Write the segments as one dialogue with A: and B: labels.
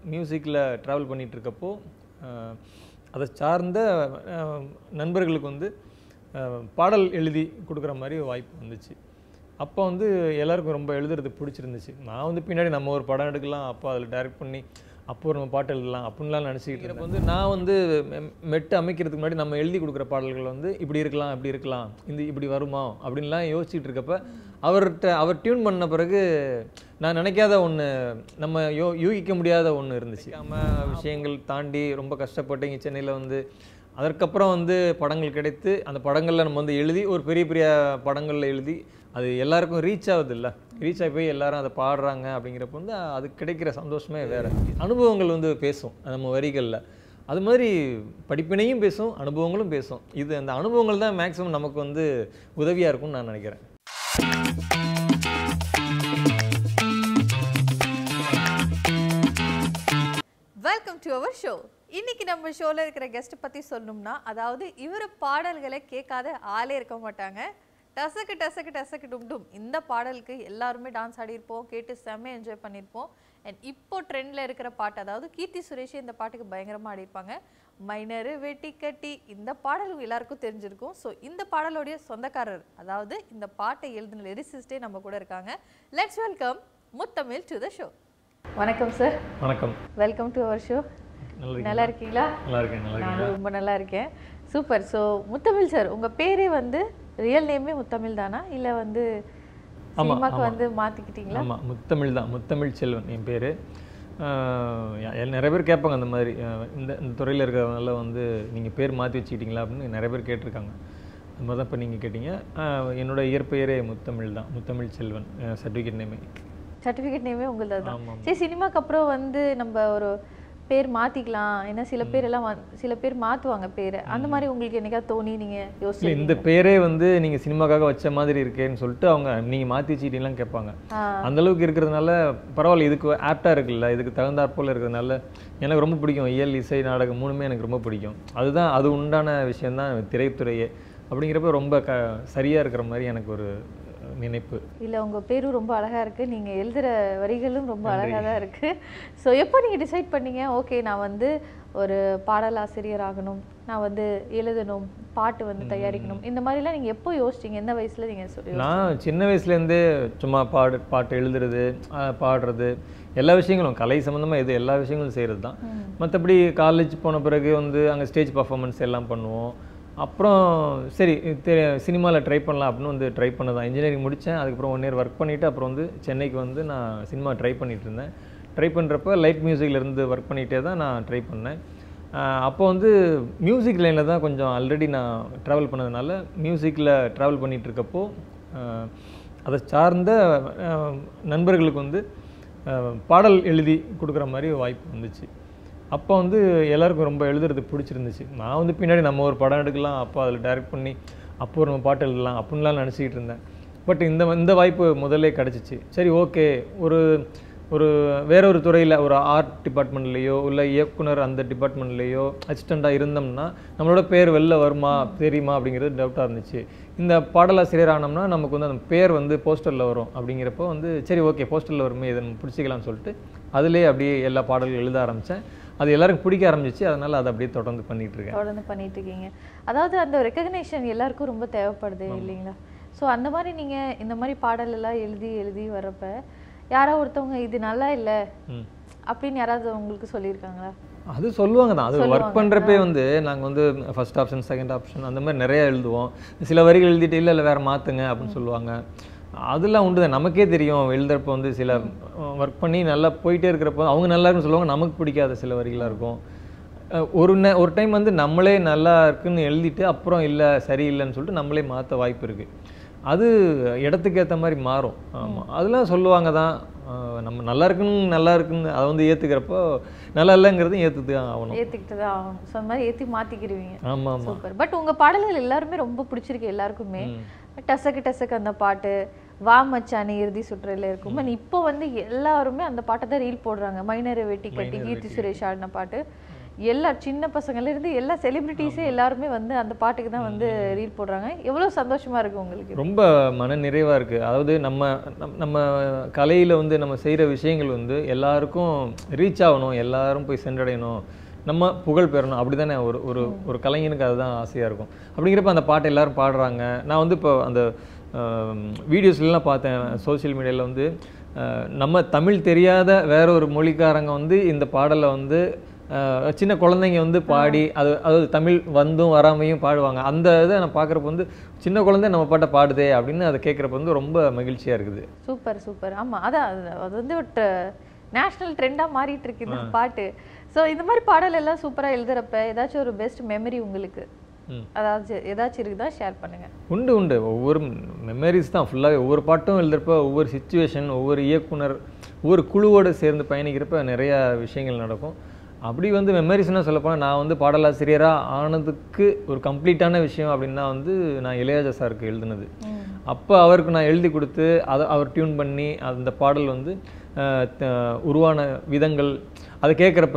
A: மியூசிக்கில் ட்ராவல் பண்ணிகிட்டு இருக்கப்போ அஹ், அதை சார்ந்த அஹ், நண்பர்களுக்கு வந்து அஹ், பாடல் எழுதி கொடுக்குற மாதிரி வாய்ப்பு வந்துச்சு அப்போ வந்து எல்லாருக்கும் ரொம்ப எழுதுறது பிடிச்சிருந்துச்சு நான் வந்து பின்னாடி நம்ம ஒரு படம் எடுக்கலாம் அப்போ அதில் டைரக்ட் பண்ணி அப்போ நம்ம பாட்டு எழுதலாம் அப்படின்லாம் நினச்சிக்கிட்டு இருப்ப வந்து நான் வந்து மெ- மெட்டு அமைக்கிறதுக்கு முன்னாடி நம்ம எழுதி கொடுக்குற பாடல்கள் வந்து இப்படி இருக்கலாம் இப்படி இருக்கலாம் இந்த இப்படி வருமா அப்படின்லாம் யோசிச்சுட்டு இருக்கப்ப அவர்கிட்ட அவர் டியூன் பண்ண பிறகு நான் நினைக்காத ஒன்று நம்ம யோ யூகிக்க முடியாத ஒன்று இருந்துச்சு நம்ம விஷயங்கள் தாண்டி ரொம்ப கஷ்டப்பட்டு இங்கே சென்னையில் வந்து அதற்கப்புறம் வந்து படங்கள் கிடைத்து அந்த படங்களில் நம்ம வந்து எழுதி ஒரு பெரிய பெரிய படங்களில் எழுதி அது எல்லாருக்கும் ரீச் ஆகுது இல்லை ரீச் ஆகி போய் எல்லாரும் அதை பாடுறாங்க அப்படிங்கிறப்ப வந்து அது கிடைக்கிற சந்தோஷமே வேறு அனுபவங்கள் வந்து பேசும் நம்ம வரிகளில் அது மாதிரி படிப்பினையும் பேசும் அனுபவங்களும் பேசும் இது அந்த அனுபவங்கள் தான் மேக்ஸிமம் நமக்கு வந்து உதவியாக இருக்கும்னு நான் நினைக்கிறேன்
B: வெல்கம் டு அவர் ஷோ இன்னைக்கு நம்ம ஷோல இருக்கிற கெஸ்ட் பத்தி சொல்லணும்னா அதாவது இவர் பாடல்களை கேட்காத ஆளே இருக்க மாட்டாங்க டசக்கு டசக்கு டசக்கு டும் டும் இந்த பாடலுக்கு எல்லாருமே டான்ஸ் ஆடியிருப்போம் கேட்டு செம்ம என்ஜாய் பண்ணியிருப்போம் அண்ட் இப்போ ட்ரெண்டில் இருக்கிற பாட்டு அதாவது கீர்த்தி சுரேஷ் இந்த பாட்டுக்கு பயங்கரமாக ஆடியிருப்பாங்க மைனரு வெட்டி கட்டி இந்த பாடல் உங்க எல்லாருக்கும் தெரிஞ்சிருக்கும் ஸோ இந்த பாடலுடைய சொந்தக்காரர் அதாவது இந்த பாட்டை எழுதின லிரிசிஸ்டே நம்ம கூட இருக்காங்க let's welcome Muthamizh to the show வணக்கம் சார்
A: வணக்கம்
B: வெல்கம் டு அவர் ஷோ
A: நல்லா
B: நல்லா
A: இருக்கீங்களா
B: இருக்கீங்களா
A: நல்லா இருக்கேன் நல்லா இருக்கேன்
B: நானும் ரொம்ப நல்லா இருக்கேன் சூப்பர் ஸோ முத்தமிழ் சார் உங்க பேரே வந்து ரியல் நேமே முத்தமிழ் தானா இல்ல வந்து
A: ஆமா,
B: சினிமாக்கு
A: ஆமா.
B: வந்து மாத்திக்கிட்டீங்களா
A: ஆமாம் முத்தமிழ் தான் முத்தமிழ் செல்வன் என் பேர் நிறைய பேர் கேட்பாங்க அந்த மாதிரி அஹ் இந்த இந்த துறையில் இருக்கிறவங்கள வந்து நீங்கள் பேர் மாற்றி வச்சுக்கிட்டீங்களா அப்படின்னு நிறைய பேர் கேட்டிருக்காங்க அது மாதிரி தான் இப்போ நீங்கள் கேட்டீங்க அஹ் என்னோட இயற்பெயரே முத்தமிழ் தான் முத்தமிழ் செல்வன் சர்டிஃபிகேட் நேமே
B: சர்டிஃபிகேட் நேமே உங்களது தான்
A: ஆமாம்
B: சரி சினிமாக்கு அப்புறம் வந்து நம்ம ஒரு பேர் மாத்திக்கலாம் ஏன்னா சில பேர் எல்லாம் வந்து- சில பேர் மாத்துவாங்க பேரை அந்த மாதிரி உங்களுக்கு என்னைக்காவது தோணி நீங்க
A: இல்லை
B: யோசிச்சு
A: இந்த பேரே வந்து நீங்கள் சினிமாக்காக வச்ச மாதிரி இருக்கேன்னு சொல்லிட்டு அவங்க நீங்கள் மாற்றி வச்சுக்கிட்டீங்களாம் கேட்பாங்க அந்த அளவுக்கு இருக்கிறதுனால பரவாயில்ல இதுக்கு ஆப்டாக இருக்குல்ல இதுக்கு தகுந்தாற்போல் இருக்கிறதுனால எனக்கு ரொம்ப பிடிக்கும் இயல் இசை நாடகம் மூணுமே எனக்கு ரொம்ப பிடிக்கும் அதுதான் அது உண்டான விஷயம்தான் திரைத்துறையே அப்படிங்கிறப்ப ரொம்ப க சரியாக இருக்கிற மாதிரி எனக்கு ஒரு நினைப்பு
B: இல்ல உங்க பேரும் ரொம்ப அழகா இருக்கு நீங்க எழுதுற வரிகளும் ரொம்ப அழகா தான் இருக்கு ஸோ எப்போ நீங்க டிசைட் பண்ணீங்க ஓகே நான் வந்து ஒரு பாடலாசிரியர் ஆகணும் நான் வந்து எழுதணும் பாட்டு வந்து தயாரிக்கணும் இந்த மாதிரிலாம் நீங்க எப்போ யோசிச்சீங்க எந்த வயசுல நீங்க சொல்லி
A: நான் சின்ன வயசுலேருந்தே சும்மா பாடு பாட்டு எழுதுறது ஆஹ் பாடுறது எல்லா விஷயங்களும் கலை சம்மந்தமாக இது எல்லா விஷயங்களும் செய்கிறது தான் மற்றபடி காலேஜ் போன பிறகு வந்து அங்கே ஸ்டேஜ் பர்ஃபார்மன்ஸ் எல்லாம் பண்ணுவோம் அப்புறம் சரி சினிமாவில் ட்ரை பண்ணலாம் அப்படின்னு வந்து ட்ரை பண்ணதான் இன்ஜினியரிங் முடித்தேன் அதுக்கப்புறம் ஒன் இயர் ஒர்க் பண்ணிவிட்டு அப்புறம் வந்து சென்னைக்கு வந்து நான் சினிமா ட்ரை பண்ணிட்டு இருந்தேன் ட்ரை பண்ணுறப்ப லைட் மியூசிக்கில் இருந்து ஒர்க் பண்ணிகிட்டே தான் நான் ட்ரை பண்ணேன் ஆஹ் அப்போ வந்து மியூசிக் லைனில் தான் கொஞ்சம் ஆல்ரெடி நான் ட்ராவல் பண்ணதுனால மியூசிக்கில் ட்ராவல் பண்ணிகிட்டு இருக்கப்போ ஆஹ் அதை சார்ந்த ஆஹ் நண்பர்களுக்கு வந்து ஆஹ் பாடல் எழுதி கொடுக்குற மாதிரி வாய்ப்பு வந்துச்சு அப்போ வந்து எல்லாருக்கும் ரொம்ப எழுதுறது பிடிச்சிருந்துச்சு நான் வந்து பின்னாடி நம்ம ஒரு படம் எடுக்கலாம் அப்போ அதில் டைரக்ட் பண்ணி அப்போ ஒரு நம்ம பாட்டு எழுதலாம் அப்படின்லாம் நினச்சிக்கிட்டு இருந்தேன் பட் இந்த இந்த வாய்ப்பு முதல்லே கிடச்சிச்சு சரி ஓகே ஒரு ஒரு வேற ஒரு துறையில் ஒரு ஆர்ட் டிபார்ட்மெண்ட்லேயோ இல்லை இயக்குனர் அந்த டிபார்ட்மெண்ட்லேயோ அசிஸ்டண்ட்டாக இருந்தோம்னா நம்மளோட பேர் வெளில வருமா தெரியுமா அப்படிங்கிறது டவுட்டாக இருந்துச்சு இந்த பாடலாசிரியர் ஆனோம்னா நமக்கு வந்து அந்த பேர் வந்து போஸ்டரில் வரும் அப்படிங்கிறப்போ வந்து சரி ஓகே போஸ்டரில் வருமே இதை நம்ம பிடிச்சிக்கலாம்னு சொல்லிட்டு அதுலேயே அப்படியே எல்லா பாடல்களும் எழுத ஆரம்பித்தேன் அது எல்லாருக்கும் பிடிக்க ஆரம்பிச்சிச்சு அதனால் அதை அப்படியே தொடர்ந்து பண்ணிகிட்டு இருக்கேன்
B: தொடர்ந்து பண்ணிட்டு இருக்கீங்க அதாவது அந்த ரெக்கக்னேஷன் எல்லாருக்கும் ரொம்ப தேவைப்படுது இல்லைங்களா ஸோ அந்த மாதிரி நீங்க இந்த மாதிரி பாடல் எல்லாம் எழுதி எழுதி வர்றப்ப யாரோ ஒருத்தவங்க இது நல்லா இல்ல
A: ம்
B: அப்படின்னு யாராவது உங்களுக்கு சொல்லியிருக்காங்களா
A: அது சொல்லுவாங்க தான் அது ஒர்க் பண்ணுறப்பே வந்து நாங்கள் வந்து ஃபர்ஸ்ட் ஆப்ஷன் செகண்ட் ஆப்ஷன் அந்த மாதிரி நிறைய எழுதுவோம் சில வரிகள் எழுதிட்டு இல்லை இல்லை வேறு மாற்றுங்க அப்படின்னு சொல்லுவாங்க அதெல்லாம் உண்டு தான் நமக்கே தெரியும் எழுதுறப்ப வந்து சில ஒர்க் பண்ணி நல்லா போயிட்டே இருக்கிறப்போ அவங்க நல்லா இருக்குன்னு சொல்லுவாங்க நமக்கு பிடிக்காத சில வரிகளாக இருக்கும் அஹ் ஒரு நே ஒரு டைம் வந்து நம்மளே நல்லா இருக்குன்னு எழுதிட்டு அப்புறம் இல்லை சரியில்லைன்னு சொல்லிட்டு நம்மளே மாற்ற வாய்ப்பு இருக்குது அது இடத்துக்கு ஏற்ற மாதிரி மாறும் ஆமாம் அதெல்லாம் சொல்லுவாங்க தான் அஹ் நம்ம நல்லா இருக்குன்னு நல்லா இருக்குன்னு அதை வந்து ஏற்றுக்கிறப்போ நல்லா இல்லைங்கிறதும் ஏற்றுட்டு தான் ஆகணும்
B: ஏத்துக்கிட்டு தான் ஆகணும் ஸோ அந்த மாதிரி ஏத்தி மாத்திக்கிடுவீங்க
A: ஆமாம் ஆமாம்
B: சூப்பர் பட் உங்க பாடல்கள் எல்லாருமே ரொம்ப பிடிச்சிருக்கு எல்லாருக்குமே டசக்கு டசக்கு அந்த பாட்டு வா மச்சானே இறுதி சுற்றுல இருக்கும் பட் இப்போ வந்து எல்லாருமே அந்த பாட்டை தான் ரீல் போடுறாங்க மைனரை வெட்டி கட்டி கீர்த்தி சுரேஷ் ஆடின பாட்டு எல்லா சின்ன பசங்கள்ல இருந்து எல்லா செலிபிரிட்டிஸே எல்லாருமே வந்து அந்த பாட்டுக்கு தான் வந்து ரீல் போடுறாங்க எவ்வளவு சந்தோஷமா இருக்கு உங்களுக்கு
A: ரொம்ப மன நிறைவாக இருக்குது அதாவது நம்ம நம்- நம்ம கலையில் வந்து நம்ம செய்கிற விஷயங்கள் வந்து எல்லாருக்கும் ரீச் ஆகணும் எல்லாரும் போய் சென்றடையணும் நம்ம புகழ் பெறணும் அப்படி தானே ஒரு ஒரு ஒரு கலைஞனுக்கு அதுதான் ஆசையாக இருக்கும் அப்படிங்கிறப்ப அந்த பாட்டை எல்லாரும் பாடுறாங்க நான் வந்து இப்போ அந்த வீடியோஸ்லாம் பார்த்தேன் சோஷியல் மீடியாவில் வந்து அஹ், நம்ம தமிழ் தெரியாத வேற ஒரு மொழிக்காரங்க வந்து இந்த பாடலை வந்து அஹ், சின்ன குழந்தைங்க வந்து பாடி அது அதாவது தமிழ் வந்தும் வராமையும் பாடுவாங்க அந்த இதை நான் பார்க்குறப்ப வந்து சின்ன குழந்தை நம்ம பாட்டை பாடுதே அப்படின்னு அதை கேட்குறப்ப வந்து ரொம்ப மகிழ்ச்சியாக இருக்குது
B: சூப்பர் சூப்பர் ஆமா அதான் அது- அது வந்து ஒரு நேஷனல் ட்ரெண்டா மாறிட்டு இருக்கு இந்த பாட்டு சோ இந்த மாதிரி பாடல் எல்லாம் சூப்பரா எழுதுறப்ப ஏதாச்சும் ஒரு பெஸ்ட் மெமரி உங்களுக்கு
A: ம்.
B: அதாவது ஏதாச்சும் இருக்குதா ஷேர் பண்ணுங்க
A: உண்டு உண்டு ஒவ்வொரு மெமரிஸ் தான் ஃபுல்லாக ஒவ்வொரு பாட்டும் எழுதுறப்ப ஒவ்வொரு சுச்சுவேஷன் ஒவ்வொரு இயக்குனர் ஒவ்வொரு குழுவோடு சேர்ந்து பயணிக்கிறப்ப நிறையா விஷயங்கள் நடக்கும் அப்படி வந்து மெமரிஸ்னால் சொல்லப்போனால் நான் வந்து பாடலாசிரியராக ஆனதுக்கு ஒரு கம்ப்ளீட்டான விஷயம் அப்படின்னா வந்து நான் இளையராஜா சாருக்கு எழுதுனது அப்போ அவருக்கு நான் எழுதி கொடுத்து அதை அவர் டியூன் பண்ணி அந்த பாடல் வந்து அஹ், த- உருவான விதங்கள் அதை கேட்குறப்ப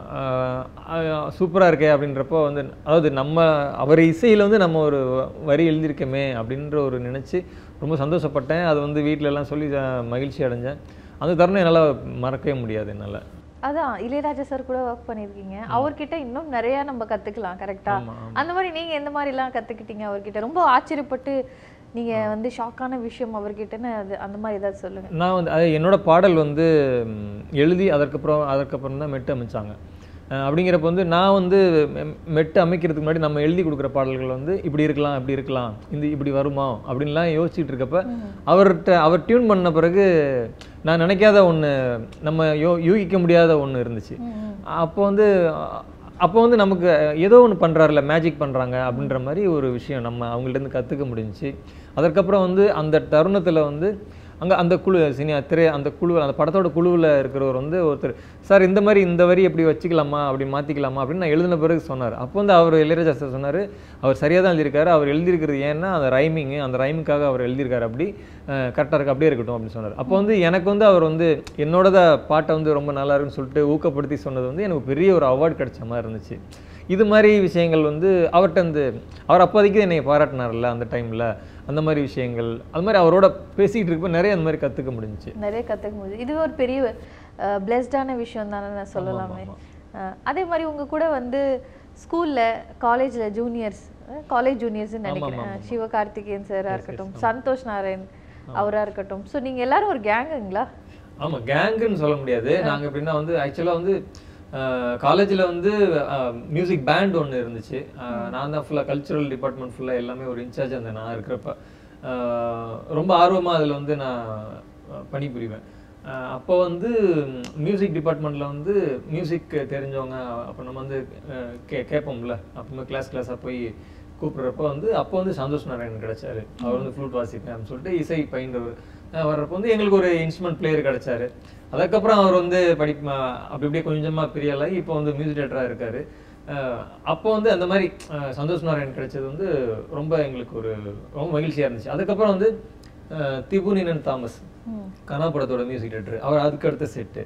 A: சூப்பராக இருக்கே அப்படின்றப்போ வந்து அதாவது நம்ம அவர் இசையில் வந்து நம்ம ஒரு வரி எழுதியிருக்கோமே அப்படின்ற ஒரு நினச்சி ரொம்ப சந்தோஷப்பட்டேன் அது வந்து வீட்ல எல்லாம் சொல்லி அஹ், மகிழ்ச்சி அடைஞ்சேன் அந்த தருணம் என்னால் மறக்கவே முடியாது என்னால்
B: அதான் இளையராஜா சார் கூட ஒர்க் பண்ணியிருக்கீங்க அவர்கிட்ட இன்னும் நிறைய நம்ம கத்துக்கலாம் கரெக்டா
A: ஆமா,
B: அந்த மாதிரி நீங்க எந்த மாதிரி எல்லாம் கத்துக்கிட்டீங்க அவர்கிட்ட ரொம்ப ஆச்சரியப்பட்டு நீங்க வந்து ஷாக்கான விஷயம் அவர்கிட்டன்னு அது அந்த மாதிரி ஏதாவது சொல்லுங்க
A: நான் வந்து அது என்னோட பாடல் வந்து ம், எழுதி அதற்கப்புறம் அதற்கப்புறம் தான் மெட்டு அமைச்சாங்க அஹ் அப்படிங்கிறப்ப வந்து நான் வந்து மெ- மெட்டு அமைக்கிறதுக்கு முன்னாடி நம்ம எழுதி கொடுக்குற பாடல்கள் வந்து இப்படி இருக்கலாம் இப்படி இருக்கலாம் இந்த இப்படி வருமா அப்படின்லாம் யோசிச்சுட்டு இருக்கப்ப அவர்கிட்ட அவர் டியூன் பண்ண பிறகு நான் நினைக்காத ஒன்று நம்ம யோ யூகிக்க முடியாத ஒன்று இருந்துச்சு அப்போ வந்து அப்போ வந்து நமக்கு ஏதோ ஒன்று பண்ணுறாருல மேஜிக் பண்ணுறாங்க அப்படின்ற மாதிரி ஒரு விஷயம் நம்ம அவங்கள்ட்ட கற்றுக்க முடிஞ்சுச்சு அதற்கப்புறம் வந்து அந்த தருணத்தில் வந்து அங்கே அந்த குழு சினியா திரை அந்த குழு அந்த படத்தோட குழுவில் இருக்கிறவர் வந்து ஒருத்தர் சார் இந்த மாதிரி இந்த வரி எப்படி வச்சுக்கலாமா அப்படி மாற்றிக்கலாமா அப்படின்னு நான் எழுதின பிறகு சொன்னார் அப்போ வந்து அவர் இளையராஜா சார் சொன்னார் அவர் சரியாக தான் எழுதியிருக்காரு அவர் எழுதியிருக்கிறது ஏன்னா அந்த ரைமிங்கு அந்த ரைமிங்காக அவர் எழுதியிருக்காரு அப்படி கரெக்டாக இருக்கு அப்படியே இருக்கட்டும் அப்படின்னு சொன்னார் அப்போ வந்து எனக்கு வந்து அவர் வந்து என்னோட பாட்டை வந்து ரொம்ப நல்லா இருக்குன்னு சொல்லிட்டு ஊக்கப்படுத்தி சொன்னது வந்து எனக்கு பெரிய ஒரு அவார்டு கிடைச்ச மாதிரி இருந்துச்சு இது மாதிரி விஷயங்கள் வந்து அவர்கிட்ட வந்து அவர் அப்போதைக்கு என்னை பாராட்டினார்ல அந்த டைமில் அந்த மாதிரி விஷயங்கள் அது மாதிரி அவரோட பேசிக்கிட்டு இருக்கப்ப நிறைய அந்த மாதிரி கற்றுக்க முடிஞ்சுச்சு
B: நிறைய கத்துக்க முடியுது இது ஒரு பெரிய பிளெஸ்டான விஷயம் தானே நான் சொல்லலாமே அஹ், அதே மாதிரி உங்க கூட வந்து ஸ்கூல்ல காலேஜ்ல ஜூனியர்ஸ் காலேஜ் ஜூனியர்ஸ்னு நினைக்கிறேன் அஹ், சிவகார்த்திகேயன் சாரா இருக்கட்டும் சந்தோஷ் நாராயண் அவரா இருக்கட்டும் ஸோ நீங்க எல்லாரும் ஒரு கேங்குங்களா
A: ஆமா கேங்குன்னு சொல்ல முடியாது நாங்க எப்படின்னா வந்து ஆக்சுவலா வந்து காலேஜில் வந்து மியூசிக் பேண்ட் ஒன்று இருந்துச்சு அஹ், நான் தான் ஃபுல்லாக கல்ச்சுரல் டிபார்ட்மெண்ட் ஃபுல்லாக எல்லாமே ஒரு இன்சார்ஜ் இருந்தேன் நான் இருக்கிறப்ப அஹ், ரொம்ப ஆர்வமாக அதில் வந்து நான் அஹ், பணிபுரிவேன் அஹ், அப்போ வந்து மியூசிக் டிபார்ட்மெண்ட்டில் வந்து மியூசிக் தெரிஞ்சவங்க அப்போ நம்ம வந்து அஹ், கே கேட்போம்ல அப்போ கிளாஸ் கிளாஸாக போய் கூப்பிட்றப்ப வந்து அப்போ வந்து சந்தோஷ் நாராயணன் கிடைச்சாரு அவர் வந்து ஃப்ளூட் வாசிப்பேன் அப்படின்னு சொல்லிட்டு இசை பயின்றவர் அஹ் வர்றப்போ வந்து எங்களுக்கு ஒரு இன்ஸ்ட்ருமெண்ட் பிளேயர் கிடைச்சாரு அதுக்கப்புறம் அவர் வந்து படி அப்படி அப்படியே கொஞ்சமா பிரியலாகி இப்போ வந்து மியூசிக் டேரக்டராக இருக்காரு அஹ் அப்போ வந்து அந்த மாதிரி அஹ் சந்தோஷ் நாராயண் கிடைச்சது வந்து ரொம்ப எங்களுக்கு ஒரு ரொம்ப மகிழ்ச்சியா இருந்துச்சு அதுக்கப்புறம் வந்து அஹ் திபுனினன் தாமஸ் கனா படத்தோட மியூசிக் டேரக்டர் அவர் அதுக்கு அடுத்த செட்டு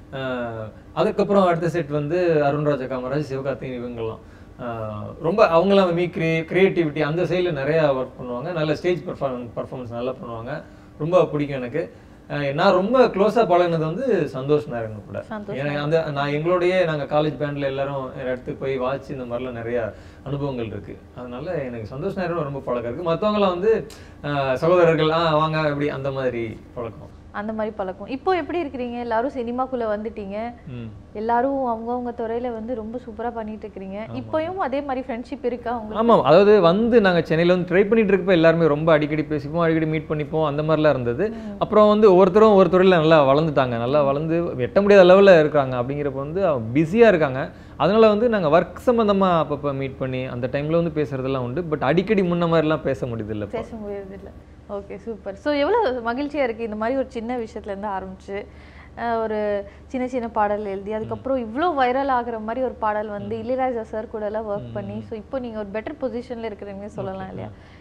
A: அதுக்கப்புறம் அடுத்த செட் வந்து அருண்ராஜா காமராஜ் சிவகார்த்திகேயன் இவங்கெல்லாம் அஹ் ரொம்ப அவங்களாம் மீ கிரி கிரியேட்டிவிட்டி அந்த சைடில் நிறையா ஒர்க் பண்ணுவாங்க நல்ல ஸ்டேஜ் பர்ஃபார்மன்ஸ் பர்ஃபார்மன்ஸ் நல்லா பண்ணுவாங்க ரொம்ப பிடிக்கும் எனக்கு அஹ் நான் ரொம்ப க்ளோஸாக பழகினது வந்து சந்தோஷ் நாராயணன் கூட
B: சந்தோஷ்
A: எனக்கு அந்த நான் எங்களோடயே நாங்கள் காலேஜ் பேண்ட்ல எல்லாரும் இடத்துக்கு போய் வாட்ச் இந்த மாதிரிலாம் நிறைய அனுபவங்கள் இருக்கு அதனால எனக்கு சந்தோஷ் நாராயணன் ரொம்ப பழக்கம் இருக்கு மற்றவங்களாம் வந்து அஹ் சகோதரர்கள் ஆ வாங்க அப்படி அந்த மாதிரி பழக்கம்
B: அந்த மாதிரி பழக்கம் இப்போ எப்படி இருக்கிறீங்க எல்லாரும் சினிமாக்குள்ள வந்துட்டீங்க
A: ம்
B: எல்லாரும் அவங்கவங்க துறையில வந்து ரொம்ப சூப்பரா பண்ணிட்டு இருக்கிறீங்க இப்பயும் அதே மாதிரி ஃப்ரெண்ட்ஷிப் இருக்கா உங்களுக்கு
A: ஆமாம் அதாவது வந்து நாங்கள் சென்னையில் வந்து ட்ரை பண்ணிட்டு இருக்கப்ப எல்லாருமே ரொம்ப அடிக்கடி பேசிப்போம் அடிக்கடி மீட் பண்ணிப்போம் அந்த மாதிரிலாம் இருந்தது அப்புறம் வந்து ஒவ்வொருத்தரும் ஒரு துறையில் நல்லா வளர்ந்துட்டாங்க நல்லா வளர்ந்து எட்ட முடியாத லெவலில் இருக்காங்க அப்படிங்கிறப்ப வந்து பிஸியாக இருக்காங்க அதனால வந்து நாங்கள் ஒர்க் சம்மந்தமாக அப்பப்போ மீட் பண்ணி அந்த டைமில் வந்து பேசுறதெல்லாம் உண்டு பட் அடிக்கடி முன்ன மாதிரிலாம் பேச முடியுது இப்போ
B: பேச முடியறது இல்ல ஓகே சூப்பர் ஸோ எவ்வளவு மகிழ்ச்சியா இருக்கு இந்த மாதிரி ஒரு சின்ன விஷயத்துல இருந்து ஆரம்பிச்சு அஹ், ஒரு சின்ன சின்ன பாடல் எழுதி அதுக்கப்புறம் இவ்வளோ வைரல் ஆகுற மாதிரி ஒரு பாடல் வந்து இளையராஜா சார் கூட எல்லாம் ஒர்க் பண்ணி ஸோ இப்போ நீங்க ஒரு பெட்டர் பொசிஷன்ல இருக்கிறீங்க சொல்லலாம் இல்லையா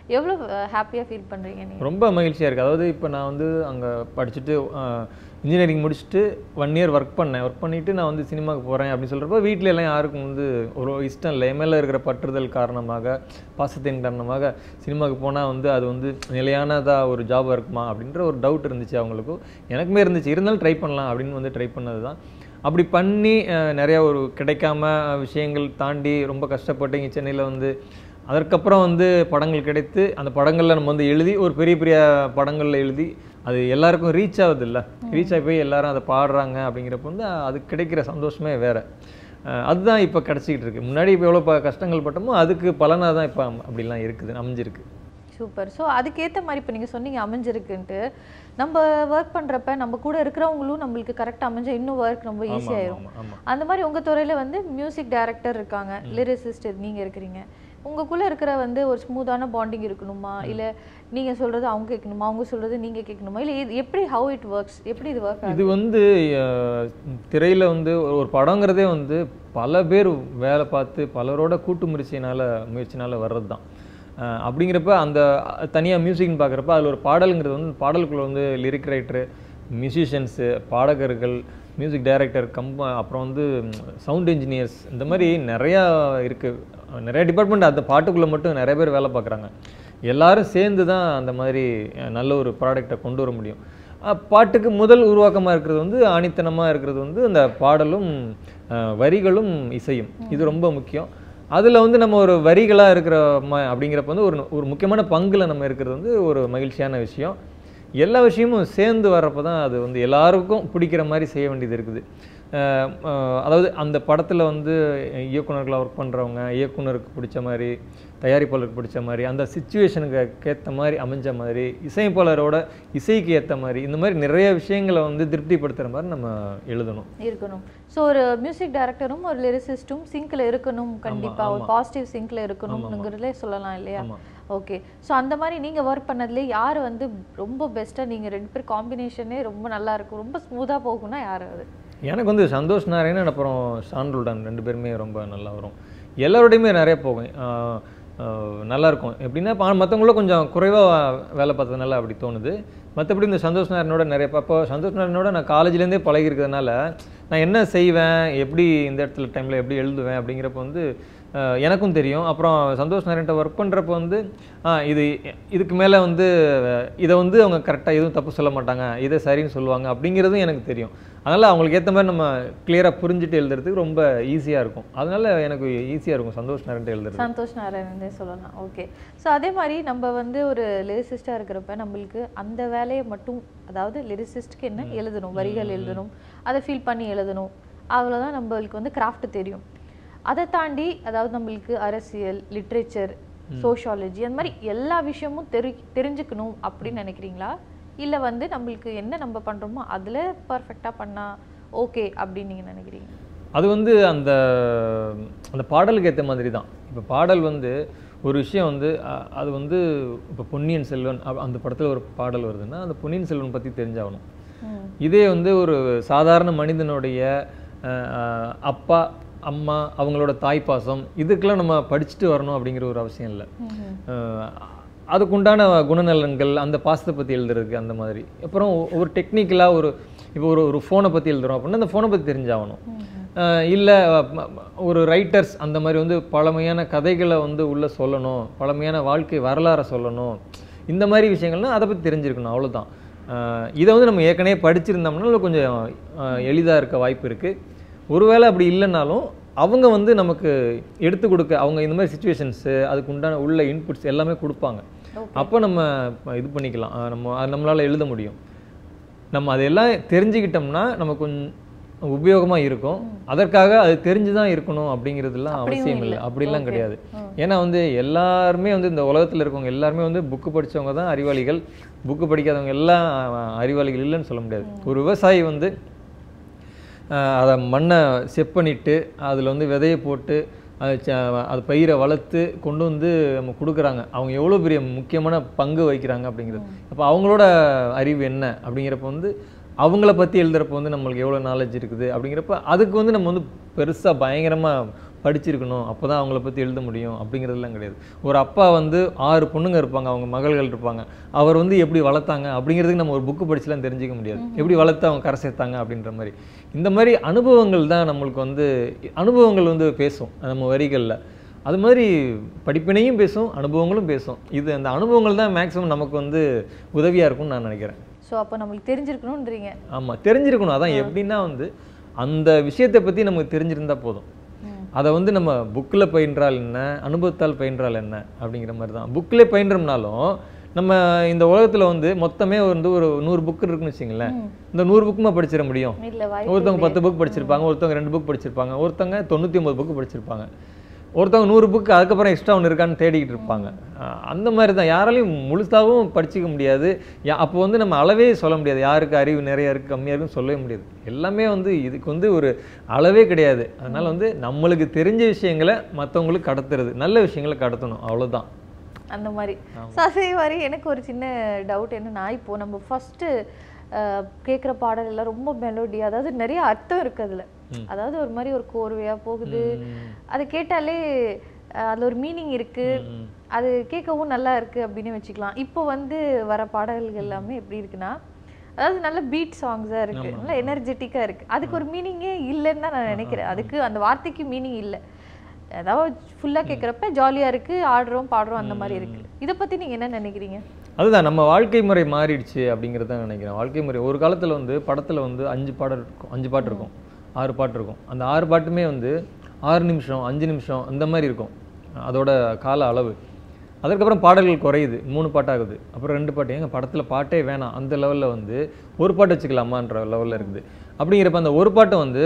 B: எவ்வளோ ஹாப்பியாக ஃபீல் பண்ணுறீங்க நீங்கள்
A: ரொம்ப மகிழ்ச்சியாக இருக்குது அதாவது இப்போ நான் வந்து அங்கே படிச்சுட்டு இன்ஜினியரிங் முடிச்சுட்டு ஒன் இயர் ஒர்க் பண்ணேன் ஒர்க் பண்ணிவிட்டு நான் வந்து சினிமாவுக்கு போகிறேன் அப்படின்னு சொல்கிறப்ப வீட்டில எல்லாம் யாருக்கும் வந்து ஒரு இஷ்டம் இல்லை என் மேலே இருக்கிற பற்றுதல் காரணமாக பாசத்தின் காரணமாக சினிமாவுக்கு போனால் வந்து அது வந்து நிலையானதாக ஒரு ஜாப் இருக்குமா அப்படின்ற ஒரு டவுட் இருந்துச்சு அவங்களுக்கும் எனக்குமே இருந்துச்சு இருந்தாலும் ட்ரை பண்ணலாம் அப்படின்னு வந்து ட்ரை பண்ணது தான் அப்படி பண்ணி அஹ், நிறைய ஒரு கிடைக்காம விஷயங்கள் தாண்டி ரொம்ப கஷ்டப்பட்டு இங்கே சென்னையில் வந்து அதற்கப்புறம் வந்து படங்கள் கிடைத்து அந்த படங்களில் நம்ம வந்து எழுதி ஒரு பெரிய பெரிய படங்களில் எழுதி அது எல்லாருக்கும் ரீச் ஆகுது இல்லை ரீச் ஆகி போய் எல்லாரும் அதை பாடுறாங்க அப்படிங்கிறப்ப வந்து அது கிடைக்கிற சந்தோஷமே வேற அஹ் அதுதான் இப்போ கிடச்சிக்கிட்டு இருக்கு முன்னாடி இப்போ எவ்வளோ ப- கஷ்டங்கள் பட்டோமோ அதுக்கு பலனாக தான் இப்போ அப்படிலாம் இருக்குது அமைஞ்சிருக்கு
B: சூப்பர் ஸோ அதுக்கேற்ற மாதிரி இப்போ நீங்கள் சொன்னீங்க அமைஞ்சிருக்குன்ட்டு நம்ம ஒர்க் பண்ணுறப்ப நம்ம கூட இருக்கிறவங்களும் நம்மளுக்கு கரெக்டாக அமைஞ்சா இன்னும் ஒர்க் ரொம்ப
A: ஆமா,
B: ஈஸியாயிரும்
A: ஆமா, ஆமா.
B: அந்த மாதிரி உங்கள் துறையில் வந்து மியூசிக் டைரக்டர் இருக்காங்க லிரிசிஸ்ட் நீங்கள் இருக்கிறீங்க உங்களுக்குள்ளே இருக்கிற வந்து ஒரு ஸ்மூத்தான பாண்டிங் இருக்கணுமா இல்லை நீங்கள் சொல்கிறது அவங்க கேட்கணுமா அவங்க சொல்கிறது நீங்கள் கேட்கணுமா இல்லை இது எப்படி ஹவு இட் ஒர்க்ஸ் எப்படி இது ஒர்க்
A: இது வந்து அஹ், திரையில வந்து ஒரு- ஒரு படங்கிறதே வந்து பல பேர் வேலை பார்த்து பலரோட கூட்டு முயற்சியினால முயற்சினால வர்றது தான் அஹ், அப்படிங்கிறப்ப அந்த தனியாக மியூசிக்னு பார்க்குறப்ப அதில் ஒரு பாடலுங்கிறது வந்து பாடலுக்குள்ள வந்து லிரிக் ரைட்டரு மியூசிஷியன்ஸு பாடகர்கள் மியூசிக் டைரக்டர் கம்ப அப்புறம் வந்து சவுண்ட் இன்ஜினியர்ஸ் இந்த மாதிரி நிறையா இருக்குது நிறைய டிபார்ட்மெண்ட் அந்த பாட்டுக்குள்ளே மட்டும் நிறைய பேர் வேலை பார்க்குறாங்க எல்லாரும் சேர்ந்து தான் அந்த மாதிரி அஹ், நல்ல ஒரு ப்ராடக்டை கொண்டு வர முடியும் அஹ், பாட்டுக்கு முதல் உருவாக்கமாக இருக்கிறது வந்து ஆணித்தனமாக இருக்கிறது வந்து அந்த பாடலும் அஹ், வரிகளும் இசையும் இது ரொம்ப முக்கியம் அதில் வந்து நம்ம ஒரு வரிகளாக இருக்கிற ம அப்படிங்கிறப்ப வந்து ஒரு ஒரு முக்கியமான பங்கில் நம்ம இருக்கிறது வந்து ஒரு மகிழ்ச்சியான விஷயம் எல்லா விஷயமும் சேர்ந்து வர்றப்ப தான் அது வந்து எல்லாருக்கும் பிடிக்கிற மாதிரி செய்ய வேண்டியது இருக்குது அஹ் அஹ் அதாவது அந்த படத்தில் வந்து இயக்குனர்களாக ஒர்க் பண்ணுறவங்க இயக்குனருக்கு பிடிச்ச மாதிரி தயாரிப்பாளருக்கு பிடிச்ச மாதிரி அந்த சுச்சுவேஷனுக்கு ஏற்ற மாதிரி அமைஞ்ச மாதிரி இசையமைப்பாளரோட இசைக்கு ஏற்ற மாதிரி இந்த மாதிரி நிறைய விஷயங்களை வந்து திருப்திப்படுத்துகிற மாதிரி நம்ம எழுதணும்
B: இருக்கணும் ஸோ ஒரு மியூசிக் டைரக்டரும் ஒரு லிரிசிஸ்ட்டும் சிங்க்ல இருக்கணும் கண்டிப்பா ஒரு பாசிட்டிவ் சிங்க்ல இருக்கணும்ங்கிறதுலே சொல்லலாம் இல்லையா
A: ஆமா.
B: ஓகே ஸோ அந்த மாதிரி நீங்க ஒர்க் பண்ணதுல யார் வந்து ரொம்ப பெஸ்ட்டா நீங்க ரெண்டு பேர் காம்பினேஷனே ரொம்ப நல்லா இருக்கும் ரொம்ப ஸ்மூத்தா போகும்னா யார் அது
A: எனக்கு வந்து சந்தோஷ் நாராயணன் அப்புறம் ஷான்ருல்டன் ரெண்டு பேருமே ரொம்ப நல்லா வரும் எல்லாரோடையுமே நிறைய போகும் ஆஹ் ஆஹ் நல்லா இருக்கும் எப்படின்னா மற்றவங்கள கொஞ்சம் குறைவாக வேலை பார்த்ததுனால அப்படி தோணுது மற்றபடி இந்த சந்தோஷ் நாராயணனோட நிறைய அப்போ சந்தோஷ் நாராயணனோட நான் காலேஜ்லேருந்தே பழகி இருக்கிறதுனால நான் என்ன செய்வேன் எப்படி இந்த இடத்துல டைமில் எப்படி எழுதுவேன் அப்படிங்கிறப்ப வந்து ஆஹ் எனக்கும் தெரியும் அப்புறம் சந்தோஷ் நாராயண்ட்ட ஒர்க் பண்ணுறப்ப வந்து ஆஹ் இது இதுக்கு மேலே வந்து அஹ் இதை வந்து அவங்க கரெக்டாக எதுவும் தப்பு சொல்ல மாட்டாங்க இதை சரின்னு சொல்லுவாங்க அப்படிங்கிறதும் எனக்கு தெரியும் அதனால் அவங்களுக்கு ஏற்ற மாதிரி நம்ம கிளியராக புரிஞ்சுட்டு எழுதுறதுக்கு ரொம்ப ஈஸியாக இருக்கும் அதனால எனக்கு ஈஸியாக இருக்கும் சந்தோஷ் நாராயண்ட்ட எழுதுறது
B: சந்தோஷ் நாராயணனே சொல்லலாம் ஓகே ஸோ அதே மாதிரி நம்ம வந்து ஒரு லிரிசிஸ்டாக இருக்கிறப்ப நம்மளுக்கு அந்த வேலையை மட்டும் அதாவது லிரிசிஸ்ட்க்கு என்ன எழுதணும் வரிகள் எழுதணும் அதை ஃபீல் பண்ணி எழுதணும் அவ்வளோதான் நம்மளுக்கு வந்து கிராஃப்ட் தெரியும் அதை தாண்டி அதாவது நம்மளுக்கு அரசியல் லிட்ரேச்சர் சோஷியாலஜி அந்த மாதிரி எல்லா விஷயமும் தெரி தெரிஞ்சுக்கணும் அப்படின்னு நினைக்கிறீங்களா இல்லை வந்து நம்மளுக்கு என்ன நம்ம பண்ணுறோமோ அதில் பர்ஃபெக்டாக பண்ணால் ஓகே அப்படின்னு நீங்கள் நினைக்கிறீங்க
A: அது வந்து அந்த அந்த பாடலுக்கு ஏற்ற மாதிரி தான் இப்போ பாடல் வந்து ஒரு விஷயம் வந்து அ- அது வந்து இப்போ பொன்னியின் செல்வன் அ- அந்த படத்தில் ஒரு பாடல் வருதுன்னா அந்த பொன்னியின் செல்வன் பற்றி தெரிஞ்சாகணும்
B: ம்
A: இதே வந்து ஒரு சாதாரண மனிதனுடைய அஹ், அஹ், அப்பா அம்மா அவங்களோட தாய்ப்பாசம் இதுக்கெல்லாம் நம்ம படிச்சுட்டு வரணும் அப்படிங்கிற ஒரு அவசியம் இல்லை
B: ம்
A: அஹ் அதுக்குண்டான குணநலன்கள் அந்த பாசத்தை பற்றி எழுதுறதுக்கு அந்த மாதிரி அப்புறம் ஒ- ஒரு டெக்னிக்கலாக ஒரு இப்போ ஒரு ஒரு ஃபோனை பற்றி எழுதுறோம் அப்படின்னா அந்த ஃபோனை பற்றி தெரிஞ்சாகணும் இல்லை ஒரு ரைட்டர்ஸ் அந்த மாதிரி வந்து பழமையான கதைகளை வந்து உள்ளே சொல்லணும் பழமையான வாழ்க்கை வரலாறை சொல்லணும் இந்த மாதிரி விஷயங்கள்லாம் அதை பற்றி தெரிஞ்சிருக்கணும் அவ்வளவுதான் அஹ் இதை வந்து நம்ம ஏற்கனவே படிச்சிருந்தோம்னா கொஞ்சம் எளிதாக இருக்க வாய்ப்பு இருக்குது ஒருவேளை அப்படி இல்லைனாலும் அவங்க வந்து நமக்கு எடுத்து கொடுக்க அவங்க இந்த மாதிரி சுச்சுவேஷன்ஸு அதுக்கு உண்டான உள்ள இன்புட்ஸ் எல்லாமே கொடுப்பாங்க அப்போ நம்ம இது பண்ணிக்கலாம் அஹ் நம்ம அது நம்மளால் எழுத முடியும் நம்ம அதெல்லாம் தெரிஞ்சுக்கிட்டோம்னா நம்ம கொஞ்சம் உபயோகமாக இருக்கும் அதற்காக அது தெரிஞ்சு தான் இருக்கணும் அப்படிங்கிறதுலாம் அவசியம் இல்லை அப்படிலாம் கிடையாது ஏன்னா வந்து எல்லாருமே வந்து இந்த உலகத்தில் இருக்கவங்க எல்லாருமே வந்து புக்கு படிச்சவங்க தான் அறிவாளிகள் புக்கு படிக்காதவங்க எல்லாம் அஹ், அறிவாளிகள் இல்லைன்னு சொல்ல முடியாது ஒரு விவசாயி வந்து அஹ், அதை மண்ணை செப் பண்ணிட்டு அதில் வந்து விதையை போட்டு அது ச- அது பயிரை வளர்த்து கொண்டு வந்து நம்ம கொடுக்குறாங்க அவங்க எவ்வளோ பெரிய முக்கியமான பங்கு வகிக்கிறாங்க அப்படிங்கிறது அப்போ அவங்களோட அறிவு என்ன அப்படிங்கிறப்ப வந்து அவங்கள பற்றி எழுதுறப்ப வந்து நம்மளுக்கு எவ்வளோ நாலேஜ் இருக்குது அப்படிங்கிறப்ப அதுக்கு வந்து நம்ம வந்து பெருசாக பயங்கரமாக படிச்சிருக்கணும் அப்போ தான் அவங்கள பற்றி எழுத முடியும் அப்படிங்கிறதுலாம் கிடையாது ஒரு அப்பா வந்து ஆறு பொண்ணுங்க இருப்பாங்க அவங்க மகள்கள் இருப்பாங்க அவர் வந்து எப்படி வளர்த்தாங்க அப்படிங்கிறதுக்கு நம்ம ஒரு புக்கு படிச்சுலாம் தெரிஞ்சிக்க முடியாது எப்படி வளர்த்து அவங்க கரை சேர்த்தாங்க அப்படின்ற மாதிரி இந்த மாதிரி அனுபவங்கள் தான் நம்மளுக்கு வந்து அனுபவங்கள் வந்து பேசும் நம்ம வரிகளில் அது மாதிரி படிப்பினையும் பேசும் அனுபவங்களும் பேசும் இது அந்த அனுபவங்கள் தான் மேக்ஸிமம் நமக்கு வந்து உதவியாக இருக்கும்னு நான் நினைக்கிறேன்
B: ஸோ அப்போ நம்மளுக்கு தெரிஞ்சிருக்கணும்ன்றீங்க
A: ஆமாம் தெரிஞ்சிருக்கணும் அதான் எப்படின்னா வந்து அந்த விஷயத்தை பற்றி நமக்கு தெரிஞ்சிருந்தா போதும்
B: ம்.
A: அதை வந்து நம்ம புக்கில் பயின்றால் என்ன அனுபவத்தால் பயின்றால் என்ன அப்படிங்கிற மாதிரி தான் புக்கில் பயின்றோம்னாலும் நம்ம இந்த உலகத்தில் வந்து மொத்தமே வந்து ஒரு நூறு புக் இருக்குன்னு வச்சுங்களேன் இந்த நூறு புக்குமா படிச்சிட முடியும்
B: இல்ல வாய்ப்பு
A: ஒருத்தவங்க பத்து புக் படிச்சிருப்பாங்க ஒருத்தவங்க ரெண்டு புக் படிச்சிருப்பாங்க ஒருத்தவங்க தொண்ணூற்றி ஒன்பது புக் படிச்சிருப்பாங்க ஒருத்தவங்க நூறு புக் அதுக்கப்புறம் எக்ஸ்ட்ரா ஒன்று இருக்கான்னு தேடிக்கிட்டு இருப்பாங்க அஹ் அந்த மாதிரி தான் யாராலையும் முழுசாவும் படிச்சிக்க முடியாது யா- அப்போ வந்து நம்ம அளவே சொல்ல முடியாது யாருக்கு அறிவு நிறைய இருக்குது கம்மியாக இருக்குன்னு சொல்லவே முடியாது எல்லாமே வந்து இதுக்கு வந்து ஒரு அளவே கிடையாது அதனால வந்து நம்மளுக்கு தெரிஞ்ச விஷயங்களை மற்றவங்களுக்கு கடத்துறது நல்ல விஷயங்களை கடத்தணும் அவ்வளவுதான்
B: அந்த மாதிரி ஸோ அதே மாதிரி எனக்கு ஒரு சின்ன டவுட் என்னன்னா இப்போ நம்ம ஃபஸ்ட்டு கேட்குற பாடல் எல்லாம் ரொம்ப மெலோடி அதாவது நிறைய அர்த்தம் இருக்கு அதுல அதாவது ஒரு மாதிரி ஒரு கோர்வையா போகுது அதை கேட்டாலே அஹ், அதுல ஒரு மீனிங் இருக்கு அது கேட்கவும் நல்லா இருக்கு அப்படின்னு வச்சுக்கலாம் இப்போ வந்து வர பாடல்கள் எல்லாமே எப்படி இருக்குன்னா அதாவது நல்ல பீட் சாங்ஸாக இருக்கு நல்ல எனர்ஜெட்டிக்காக இருக்கு அதுக்கு ஒரு மீனிங்கே இல்லைன்னு தான் நான் நினைக்கிறேன் அதுக்கு அந்த வார்த்தைக்கு மீனிங் இல்லை அதாவது ஃபுல்லா கேட்குறப்ப ஜாலியா இருக்கு ஆடுறோம் பாடுறோம் அந்த மாதிரி இருக்கு இதை பத்தி நீங்க என்ன நினைக்கிறீங்க
A: அதுதான் நம்ம வாழ்க்கை முறை மாறிடுச்சு அப்படிங்கிறத தான் நினைக்கிறேன் வாழ்க்கை முறை ஒரு காலத்தில் வந்து படத்தில் வந்து அஞ்சு பாடல் இருக்கும் அஞ்சு பாட்டு இருக்கும் ஆறு பாட்டு இருக்கும் அந்த ஆறு பாட்டுமே வந்து ஆறு நிமிஷம் அஞ்சு நிமிஷம் அந்த மாதிரி இருக்கும் அதோட கால அளவு அதுக்கப்புறம் பாடல்கள் குறையுது மூணு பாட்டாகுது அப்புறம் ரெண்டு பாட்டு ஏங்க படத்தில் பாட்டே வேணாம் அந்த லெவலில் வந்து ஒரு பாட்டு வச்சுக்கலாமான்ற லெவலில் இருக்குது அப்படிங்கிறப்ப அந்த ஒரு பாட்டை வந்து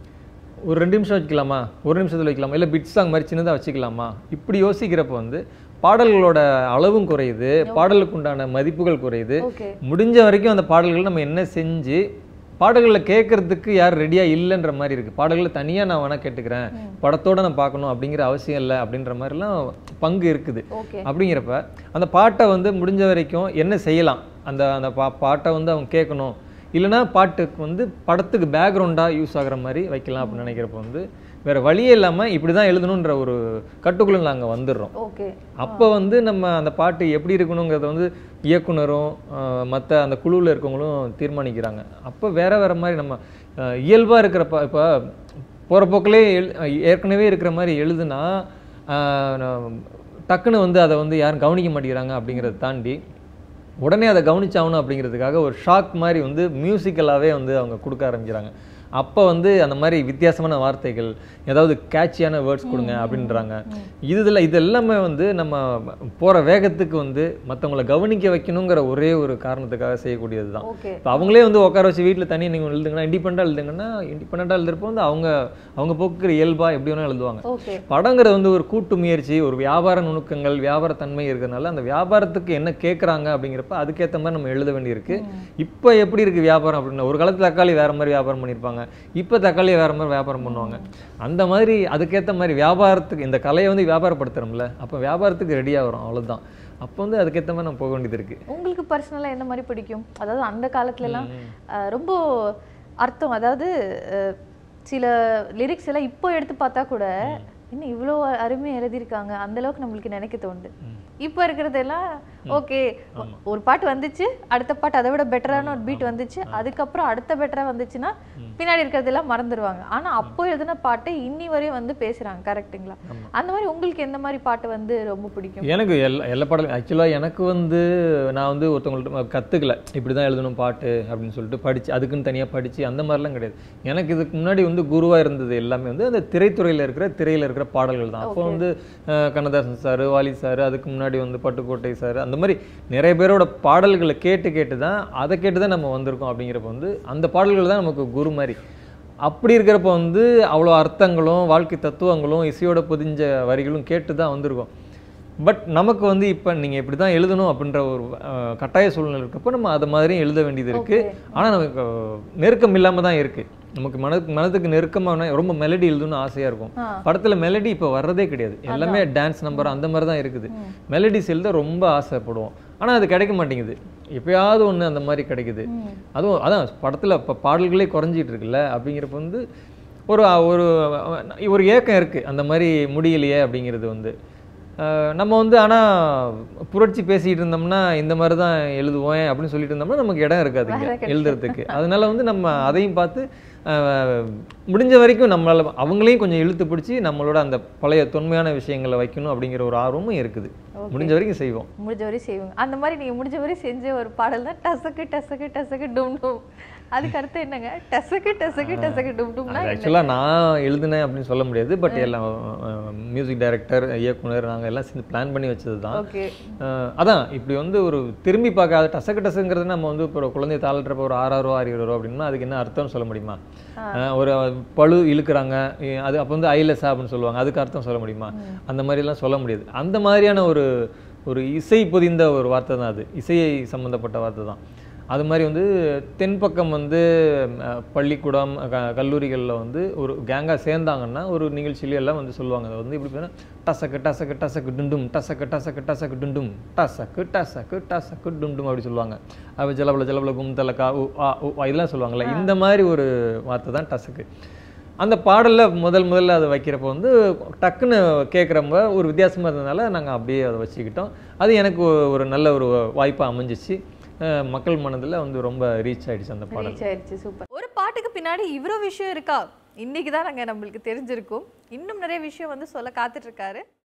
A: ஒரு ரெண்டு நிமிஷம் வச்சுக்கலாமா ஒரு நிமிஷத்தில் வைக்கலாமா இல்லை பிட் சாங் மாதிரி சின்னதாக வச்சுக்கலாமா இப்படி யோசிக்கிறப்ப வந்து பாடல்களோட அளவும் குறையுது பாடலுக்கு உண்டான மதிப்புகள் குறையுது
B: ஓகே
A: முடிஞ்ச வரைக்கும் அந்த பாடல்கள் நம்ம என்ன செஞ்சு பாடல்களை கேட்கறதுக்கு யார் ரெடியாக இல்லைன்ற மாதிரி இருக்குது பாடல்களை தனியாக நான் வேணால் கேட்டுக்கிறேன் படத்தோட நான் பார்க்கணும் அப்படிங்கிற அவசியம் இல்லை அப்படின்ற மாதிரிலாம் பங்கு இருக்குது
B: ஓகே
A: அப்படிங்கிறப்ப அந்த பாட்டை வந்து முடிஞ்ச வரைக்கும் என்ன செய்யலாம் அந்த அந்த பா பாட்டை வந்து அவங்க கேட்கணும் இல்லைன்னா பாட்டுக்கு வந்து படத்துக்கு பேக்ரவுண்டாக யூஸ் ஆகுற மாதிரி வைக்கலாம் அப்படின்னு நினைக்கிறப்ப வந்து வேற வழியே இல்லாமல் இப்படி தான் எழுதணுன்ற ஒரு கட்டுக்குள்ள நாங்கள் வந்துடுறோம்
B: ஓகே
A: அப்போ வந்து நம்ம அந்த பாட்டு எப்படி இருக்கணுங்கிறத வந்து இயக்குனரும் மற்ற அந்த குழுவில் இருக்கவங்களும் தீர்மானிக்கிறாங்க அப்போ வேற வேற மாதிரி நம்ம இயல்பாக இருக்கிறப்ப இப்போ போகிற போக்கிலே எழு ஏற்கனவே இருக்கிற மாதிரி எழுதுனா ஆஹ், நான் டக்குன்னு வந்து அதை வந்து யாரும் கவனிக்க மாட்டேங்கிறாங்க அப்படிங்கிறத தாண்டி உடனே அதை கவனிச்சாகணும் அப்படிங்கிறதுக்காக ஒரு ஷாக் மாதிரி வந்து மியூசிக்கலாகவே வந்து அவங்க கொடுக்க ஆரம்பிக்கிறாங்க அப்போ வந்து அந்த மாதிரி வித்தியாசமான வார்த்தைகள் ஏதாவது கேட்சியான வேர்ட்ஸ் கொடுங்க அப்படின்றாங்க இதுல இது எல்லாமே வந்து நம்ம போகிற வேகத்துக்கு வந்து மற்றவங்கள கவனிக்க வைக்கணுங்கிற ஒரே ஒரு காரணத்துக்காக செய்யக்கூடியது தான்
B: ஓகே
A: இப்போ அவங்களே வந்து உட்கார வச்சு வீட்டில் தனியாக நீங்கள் எழுதுங்கன்னா இண்டிபெண்டாக எழுதுங்கன்னா இண்டிபெண்டாக எழுதுறப்போ வந்து அவங்க அவங்க போக்குற இயல்பாக எப்படி வேணால் எழுதுவாங்க
B: ஓகே
A: படங்கிறது வந்து ஒரு கூட்டு முயற்சி ஒரு வியாபார நுணுக்கங்கள் வியாபார தன்மை இருக்கிறதுனால அந்த வியாபாரத்துக்கு என்ன கேட்குறாங்க அப்படிங்கிறப்ப அதுக்கேற்ற மாதிரி நம்ம எழுத வேண்டியிருக்கு இப்போ எப்படி இருக்கு வியாபாரம் அப்படின்னா ஒரு காலத்துல தக்காளி வேற மாதிரி வியாபாரம் பண்ணியிருப்பாங்க இப்போ தக்காளி வேற மாதிரி வியாபாரம் பண்ணுவாங்க அந்த மாதிரி அதுக்கேற்ற மாதிரி வியாபாரத்துக்கு இந்த கலையை வந்து வியாபாரப்படுத்துறோம்ல அப்போ வியாபாரத்துக்கு ரெடி ஆகிறோம் அவ்வளவுதான் அப்போ வந்து அதுக்கேற்ற மாதிரி நம்ம போக வேண்டியது இருக்கு
B: உங்களுக்கு பர்சனலாக என்ன மாதிரி பிடிக்கும் அதாவது அந்த காலத்துல எல்லாம் அஹ், ரொம்ப அர்த்தம் அதாவது அஹ், சில லிரிக்ஸ் எல்லாம் இப்போ எடுத்து பார்த்தா கூட இன்னும் இவ்வளோ அருமையா எழுதியிருக்காங்க அந்த அளவுக்கு நம்மளுக்கு நினைக்க தோணுது இப்போ இருக்கிறதெல்லாம் ஓகே ஒரு பாட்டு வந்துச்சு அடுத்த பாட்டு அதை விட பெட்டரான ஒரு பீட் வந்துச்சு அதுக்கப்புறம் அடுத்த பெட்டரா வந்துச்சுன்னா பின்னாடி இருக்கிறதெல்லாம் மறந்துடுவாங்க ஆனா அப்போ எழுதின பாட்டை இன்னி வரையும் வந்து பேசுறாங்க கரெக்ட்டுங்களா அந்த மாதிரி உங்களுக்கு எந்த மாதிரி பாட்டு வந்து ரொம்ப பிடிக்கும்
A: எனக்கு எல்லா எல்லா பாடலும் ஆக்சுவலாக எனக்கு வந்து நான் வந்து ஒருத்தவங்கள்ட்ட கற்றுக்கல இப்படி தான் எழுதணும் பாட்டு அப்படின்னு சொல்லிட்டு படித்து அதுக்குன்னு தனியாக படித்து அந்த மாதிரிலாம் கிடையாது எனக்கு இதுக்கு முன்னாடி வந்து குருவாக இருந்தது எல்லாமே வந்து அந்த திரைத்துறையில் இருக்கிற திரையில் இருக்கிற பாடல்கள் தான் அப்போ வந்து அஹ், கண்ணதாசன் சார் வாலி சார் அதுக்கு முன்னாடி வந்து பட்டுக்கோட்டை சார் அந்த மாதிரி நிறைய பேரோட பாடல்களை கேட்டு கேட்டு தான் அதை கேட்டு தான் நம்ம வந்திருக்கோம் அப்படிங்கிறப்ப வந்து அந்த பாடல்கள் தான் நமக்கு குரு மாதிரி அப்படி இருக்கிறப்ப வந்து அவ்வளோ அர்த்தங்களும் வாழ்க்கை தத்துவங்களும் இசையோட பொதிஞ்ச வரிகளும் கேட்டு தான் வந்திருக்கோம் பட் நமக்கு வந்து இப்போ நீங்கள் இப்படி தான் எழுதணும் அப்படின்ற ஒரு அஹ், கட்டாய சூழ்நிலை இருக்கப்போ நம்ம அது மாதிரியும் எழுத வேண்டியது இருக்குது ஆனால் நமக்கு அஹ், நெருக்கம் இல்லாமல் தான் இருக்குது நமக்கு மனதுக்கு மனதுக்கு நெருக்கமான ரொம்ப மெலடி எழுதணும்னு ஆசையாக இருக்கும்
B: ஆ.
A: படத்தில் மெலடி இப்போ வர்றதே கிடையாது எல்லாமே டான்ஸ் நம்பர் அந்த மாதிரி தான் இருக்குது மெலடிஸ் எழுத ரொம்ப ஆசைப்படுவோம் ஆனால் அது கிடைக்க மாட்டேங்குது எப்பயாவது ஒன்று அந்த மாதிரி கிடைக்குது அதுவும் அதான் படத்தில் இப்போ பாடல்களே குறைஞ்சிட்டு இருக்குல்ல அப்படிங்கிறப்ப வந்து ஒரு ஒரு ஒரு ஏக்கம் இருக்குது அந்த மாதிரி முடியலையே அப்படிங்கிறது வந்து அஹ் நம்ம வந்து ஆனால் புரட்சி பேசிகிட்டு இருந்தோம்னா இந்த மாதிரி தான் எழுதுவோம் அப்படின்னு சொல்லிட்டு இருந்தோம்னா நமக்கு இடம் இருக்காதுங்க எழுதுறதுக்கு அதனால வந்து நம்ம அதையும் பார்த்து அஹ், முடிஞ்ச வரைக்கும் நம்மளால அவங்களையும் கொஞ்சம் இழுத்து பிடிச்சி நம்மளோட அந்த பழைய தொன்மையான விஷயங்களை வைக்கணும் அப்படிங்கிற ஒரு ஆர்வமும் இருக்குது முடிஞ்ச வரைக்கும் செய்வோம்
B: முடிஞ்ச வரை செய்வோங்க அந்த மாதிரி நீங்க முடிஞ்ச வரை செஞ்ச ஒரு பாடல் தான் டசக்கு டசக்கு டசக்கு டும் டும் அதுக்கு அடுத்து என்னங்க டசக்கு டசக்கு டசக்கு டும் டும்னா
A: ஆக்சுவலாக நான் எழுதினேன் அப்படின்னு சொல்ல முடியாது பட் எல்லாம் மியூசிக் டைரக்டர் இயக்குனர் நாங்கள் எல்லாம் சேர்ந்து பிளான் பண்ணி வச்சது தான்
B: ஓகே
A: அஹ் அதான் இப்படி வந்து ஒரு திரும்பி பார்க்காத டசக்கு டசங்கிறது நம்ம வந்து இப்போ ஒரு குழந்தை தாளன்றப்ப ஒரு ஆறாயிரம் ரூபா ஆறு ரூபா அப்படின்னா அதுக்கு என்ன அர்த்தம்னு சொல்ல முடியுமா அஹ் ஒரு பழு இழுக்கிறாங்க இ- அது அப்போ வந்து ஐலஸா அப்படின்னு சொல்லுவாங்க அதுக்கு அர்த்தம் சொல்ல முடியுமா அந்த மாதிரிலாம் சொல்ல முடியாது அந்த மாதிரியான ஒரு ஒரு இசை பொதிந்த ஒரு வார்த்தை தான் அது இசையை சம்மந்தப்பட்ட வார்த்தை தான் அது மாதிரி வந்து தென்பக்கம் வந்து அஹ், பள்ளிக்கூடம் க கல்லூரிகளில் வந்து ஒரு கேங்காக சேர்ந்தாங்கன்னா ஒரு நிகழ்ச்சியில எல்லாம் வந்து சொல்லுவாங்க அதை வந்து இப்படி பண்ணா டசக்கு டசக்கு டசக்கு டுண்டும் டசக்கு டசக்கு டசக்கு டுண்டும் டசக்கு டசக்கு டசக்கு டுண்டும் அப்படி சொல்லுவாங்க அவ ஜலபல ஜலபல கும் தலக்கா உ ஆ உ ஆ இதெல்லாம் சொல்லுவாங்கல்ல இந்த மாதிரி ஒரு வார்த்தை தான் டசக்கு அந்த பாடலில் முதல் முதல்ல அதை வைக்கிறப்போ வந்து டக்குன்னு கேட்குறப்ப ஒரு வித்தியாசமாக இருந்ததுனால நாங்கள் அப்படியே அதை வச்சுக்கிட்டோம் அது எனக்கு ஒரு நல்ல ஒரு வாய்ப்பாக அமைஞ்சிச்சு அஹ் மக்கள் மனதில் வந்து ரொம்ப ரீச் ஆயிடுச்சு அந்த பாடல்
B: ரீச் ஆயிடுச்சு சூப்பர் ஒரு பாட்டுக்கு பின்னாடி இவ்வளோ விஷயம் இருக்கா இன்னைக்கு தான் நாங்க நம்மளுக்கு தெரிஞ்சிருக்கும் இன்னும் நிறைய விஷயம் வந்து சொல்ல காத்துட்டு இருக்காரு